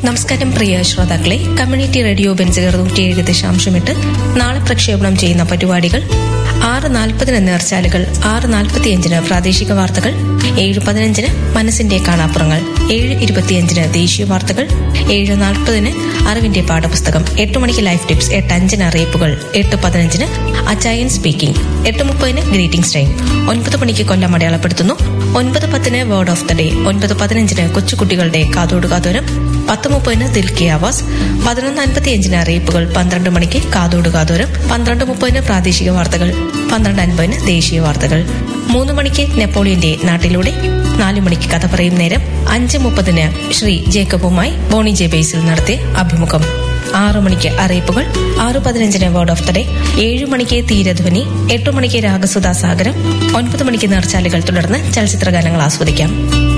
നമസ്കാരം പ്രിയ ശ്രോതാക്കളെ community radio ബെൻസുകർ നൂറ്റിയേഴ് ദശാംശം എട്ട് നാളെ പ്രക്ഷേപണം ചെയ്യുന്ന പരിപാടികൾ ആറ് നാൽപ്പതിന് നേർച്ചാലുകൾ ആറ് നാൽപ്പത്തിയഞ്ചിന് പ്രാദേശിക വാർത്തകൾ ഏഴ് പതിനഞ്ചിന് മനസ്സിന്റെ കാണാപ്പുറങ്ങൾ ഏഴ് ഇരുപത്തിയഞ്ചിന് ദേശീയ വാർത്തകൾ ഏഴ് നാൽപ്പതിന് അറിവിന്റെ പാഠപുസ്തകം എട്ട് മണിക്ക് ലൈഫ് ടിപ്സ് എട്ട് അഞ്ചിന് അറിയിപ്പുകൾ എട്ട് പതിനഞ്ചിന് അച്ചായൻ സ്പീക്കിംഗ് എട്ട് മുപ്പതിന് ഗ്രീറ്റിംഗ്സ് ടൈം ഒൻപത് മണിക്ക് കൊല്ലം അടയാളപ്പെടുത്തുന്നു ഒൻപത് പത്തിന് വേർഡ് ഓഫ് ദ ഡേ ഒൻപത് പതിനഞ്ചിന് കൊച്ചുകുട്ടികളുടെ കാതോട് കാതോരം പത്ത് മുപ്പതിന് ദിൽ കെ ആവാസ് പതിനൊന്ന് അൻപത്തിയഞ്ചിന് അറിയിപ്പുകൾ പന്ത്രണ്ട് മണിക്ക് കാതോട് കാതോരം പന്ത്രണ്ട് മുപ്പതിന് പ്രാദേശിക വാർത്തകൾ പന്ത്രണ്ട് അൻപതിന് ദേശീയ വാർത്തകൾ മൂന്ന് മണിക്ക് നെപ്പോളിയന്റെ നാട്ടിലൂടെ നാലു മണിക്ക് കഥ പറയും നേരം അഞ്ച് മുപ്പതിന് ശ്രീ ജേക്കബുമായി ബോണി ജെ ബേസിൽ നടത്തിയ അഭിമുഖം ആറു മണിക്ക് അറിയിപ്പുകൾ ആറു പതിനഞ്ചിന് വേർഡ് ഓഫ് ദ ഡേ ഏഴു മണിക്ക് തീരധ്വനി എട്ടു മണിക്ക് രാഗസുധാ സാഗരം ഒൻപത് മണിക്ക് നേർച്ചാലുകൾ തുടർന്ന് ചലച്ചിത്ര ഗാനങ്ങൾ ആസ്വദിക്കാം